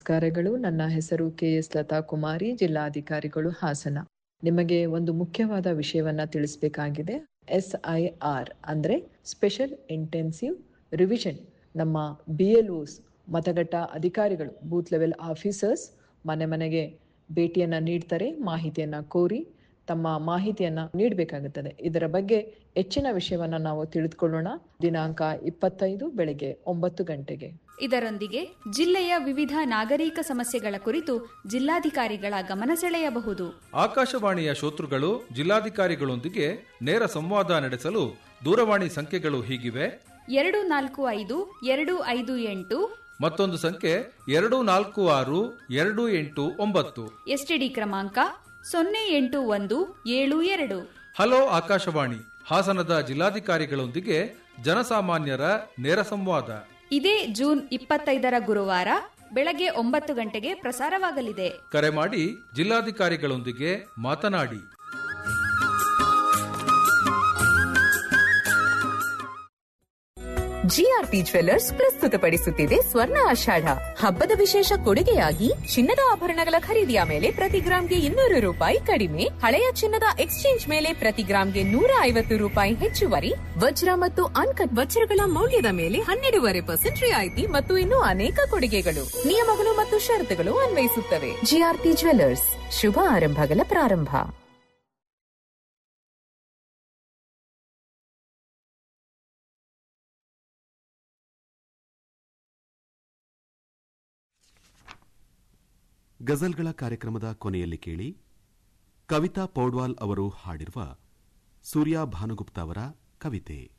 ನಮಸ್ಕಾರಗಳು ನನ್ನ ಹೆಸರು ಕೆ ಎಸ್ ಲತಾ ಕುಮಾರಿ ಜಿಲ್ಲಾಧಿಕಾರಿಗಳು ಹಾಸನ ನಿಮಗೆ ಒಂದು ಮುಖ್ಯವಾದ ವಿಷಯವನ್ನ ತಿಳಿಸಬೇಕಾಗಿದೆ ಎಸ್ ಐ ಆರ್ ಅಂದ್ರೆ ಸ್ಪೆಷಲ್ ಇಂಟೆನ್ಸಿವ್ ರಿವಿಷನ್ ನಮ್ಮ ಬಿ ಎಲ್ ಓಸ್ ಮತಗಟ್ಟ ಅಧಿಕಾರಿಗಳು ಬೂತ್ ಲೆವೆಲ್ ಆಫೀಸರ್ಸ್ ಮನೆ ಮನೆಗೆ ಭೇಟಿಯನ್ನ ನೀಡ್ತಾರೆ ಮಾಹಿತಿಯನ್ನ ಕೋರಿ ತಮ್ಮ ಮಾಹಿತಿಯನ್ನ ನೀಡಬೇಕಾಗುತ್ತದೆ ಇದರ ಬಗ್ಗೆ ಹೆಚ್ಚಿನ ವಿಷಯವನ್ನ ನಾವು ತಿಳಿದುಕೊಳ್ಳೋಣ ದಿನಾಂಕ ಇಪ್ಪತ್ತೈದು ಬೆಳಗ್ಗೆ ಒಂಬತ್ತು ಗಂಟೆಗೆ ಇದರೊಂದಿಗೆ ಜಿಲ್ಲೆಯ ವಿವಿಧ ನಾಗರಿಕ ಸಮಸ್ಯೆಗಳ ಕುರಿತು ಜಿಲ್ಲಾಧಿಕಾರಿಗಳ ಗಮನ ಸೆಳೆಯಬಹುದು ಆಕಾಶವಾಣಿಯ ಶ್ರೋತೃಗಳು ಜಿಲ್ಲಾಧಿಕಾರಿಗಳೊಂದಿಗೆ ನೇರ ಸಂವಾದ ನಡೆಸಲು ದೂರವಾಣಿ ಸಂಖ್ಯೆಗಳು ಹೀಗಿವೆ ಎರಡು ನಾಲ್ಕು ಐದು ಎರಡು ಐದು ಎಂಟು ಮತ್ತೊಂದು ಸಂಖ್ಯೆ ಎರಡು ನಾಲ್ಕು ಆರು ಎರಡು ಎಂಟು ಒಂಬತ್ತು ಎಸ್ಟಿಡಿ ಕ್ರಮಾಂಕ ಸೊನ್ನೆ ಎಂಟು ಒಂದು ಏಳು ಎರಡು ಹಲೋ ಆಕಾಶವಾಣಿ ಹಾಸನದ ಜಿಲ್ಲಾಧಿಕಾರಿಗಳೊಂದಿಗೆ ಜನಸಾಮಾನ್ಯರ ನೇರ ಸಂವಾದ ಇದೇ ಜೂನ್ ಇಪ್ಪತ್ತೈದರ ಗುರುವಾರ ಬೆಳಗ್ಗೆ ಒಂಬತ್ತು ಗಂಟೆಗೆ ಪ್ರಸಾರವಾಗಲಿದೆ ಕರೆ ಮಾಡಿ ಜಿಲ್ಲಾಧಿಕಾರಿಗಳೊಂದಿಗೆ ಮಾತನಾಡಿ ಜಿಆರ್ಪಿ ಜ್ವೆಲ್ಲರ್ಸ್ ಪ್ರಸ್ತುತಪಡಿಸುತ್ತಿದೆ ಸ್ವರ್ಣ ಆಷಾಢ ಹಬ್ಬದ ವಿಶೇಷ ಕೊಡುಗೆಯಾಗಿ ಚಿನ್ನದ ಆಭರಣಗಳ ಖರೀದಿಯ ಮೇಲೆ ಪ್ರತಿ ಗ್ರಾಂಗೆ ಇನ್ನೂರು ರೂಪಾಯಿ ಕಡಿಮೆ ಹಳೆಯ ಚಿನ್ನದ ಎಕ್ಸ್ಚೇಂಜ್ ಮೇಲೆ ಪ್ರತಿ ಗ್ರಾಂಗೆ ನೂರ ಐವತ್ತು ರೂಪಾಯಿ ಹೆಚ್ಚುವರಿ ವಜ್ರ ಮತ್ತು ಅನ್ಕಟ್ ವಜ್ರಗಳ ಮೌಲ್ಯದ ಮೇಲೆ ಹನ್ನೆರಡೂವರೆ ಪರ್ಸೆಂಟ್ ರಿಯಾಯಿತಿ ಮತ್ತು ಇನ್ನೂ ಅನೇಕ ಕೊಡುಗೆಗಳು ನಿಯಮಗಳು ಮತ್ತು ಷರತ್ತುಗಳು ಅನ್ವಯಿಸುತ್ತವೆ ಜಿಆರ್ಪಿ ಜ್ವೆಲ್ಲರ್ಸ್ ಶುಭ ಆರಂಭಗಳ ಪ್ರಾರಂಭ ಗಜಲ್ಗಳ ಕಾರ್ಯಕ್ರಮದ ಕೊನೆಯಲ್ಲಿ ಕೇಳಿ ಕವಿತಾ ಪೌಡ್ವಾಲ್ ಅವರು ಹಾಡಿರುವ ಸೂರ್ಯ ಭಾನುಗುಪ್ತ ಅವರ ಕವಿತೆ